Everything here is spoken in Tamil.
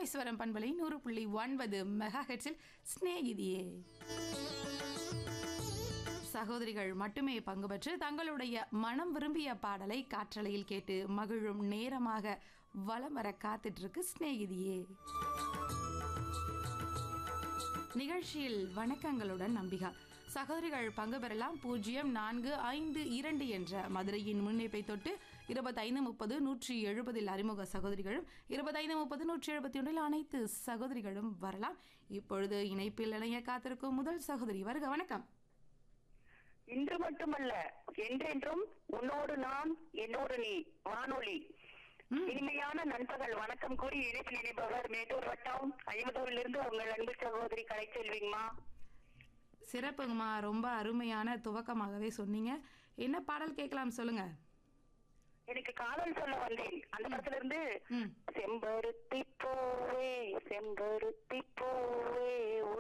ராமேஸ்வரம் பண்பலை நூறு புள்ளி ஒன்பது மெகா ஹெட்ஸில் ஸ்நேகிதியே சகோதரிகள் மட்டுமே பங்கு பெற்று தங்களுடைய மனம் விரும்பிய பாடலை காற்றலையில் கேட்டு மகிழும் நேரமாக வலம் வர காத்துட்டு இருக்கு ஸ்நேகிதியே நிகழ்ச்சியில் வணக்கங்களுடன் நம்பிகா சகோதரிகள் பங்கு பெறலாம் பூஜ்ஜியம் நான்கு ஐந்து இரண்டு என்ற மதுரையின் முன்னிப்பை தொட்டு இருபத்தைந்து முப்பது நூற்றி எழுபதில் அறிமுக சகோதரிகளும் இருபத்தைந்து முப்பது நூற்றி எழுபத்தி ஒன்றில் அனைத்து சகோதரிகளும் வரலாம் இப்பொழுது இணைப்பில் இணைய காத்திருக்கும் முதல் சகோதரி வருக வணக்கம் இன்று மட்டுமல்ல என்றென்றும் உன்னோடு நான் என்னோடு நீ வானொலி இனிமையான நண்பகல் வணக்கம் கூறி இணைப்பில் இணைப்பவர் மேட்டூர் வட்டம் ஐம்பதூரிலிருந்து உங்கள் அன்பு சகோதரி கலைச்செல்விங்கம்மா சிறப்புங்கம்மா ரொம்ப அருமையான துவக்கமாகவே சொன்னீங்க என்ன பாடல் கேட்கலாம் சொல்லுங்க எனக்கு காதல் சொல்ல வந்தேன் அந்த படத்துல இருந்து ம் செம்பருத்தி பூவே செம்பருத்தி பூவே